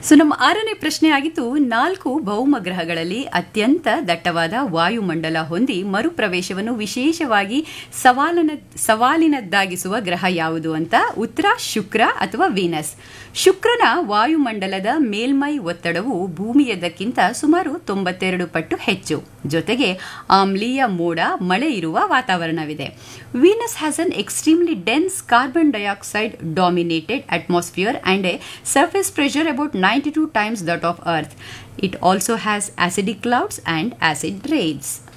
So ನಮ್ಮ ಆರನೇ ಪ್ರಶ್ನೆ ಆಗಿತ್ತು ನಾಲ್ಕು ಭೌಮ ಗ್ರಹಗಳಲ್ಲಿ ಅತ್ಯಂತ ದಟ್ಟವಾದ ವಾಯುಮಂಡಲ ಹೊಂದಿ ಮರುಪ್ರವೇಶವನ್ನು ವಿಶೇಷವಾಗಿ ಸವಾಲನ ಸವಾಲಿನದ್ದಾಗಿಸುವ ಗ್ರಹ ಯಾವುದು ಅಂತ ಉತ್ತರ ಶುಕ್ರ ಅಥವಾ ವೀನಸ್ ಶುಕ್ರನ ವಾಯುಮಂಡಲದ ಮೇಲ್ಮೈ ಒತ್ತಡವು ಭೂಮಿಯದಕ್ಕಿಂತ ಸುಮಾರು ತೊಂಬತ್ತೆರಡು ಪಟ್ಟು ಹೆಚ್ಚು ಜೊತೆಗೆ ಆಮ್ಲೀಯ ಮೋಡ ಮಳೆ ಇರುವ ವಾತಾವರಣವಿದೆ Venus has an extremely dense carbon dioxide dominated atmosphere and a surface pressure about 92 times that of Earth. It also has acidic clouds and acid rains.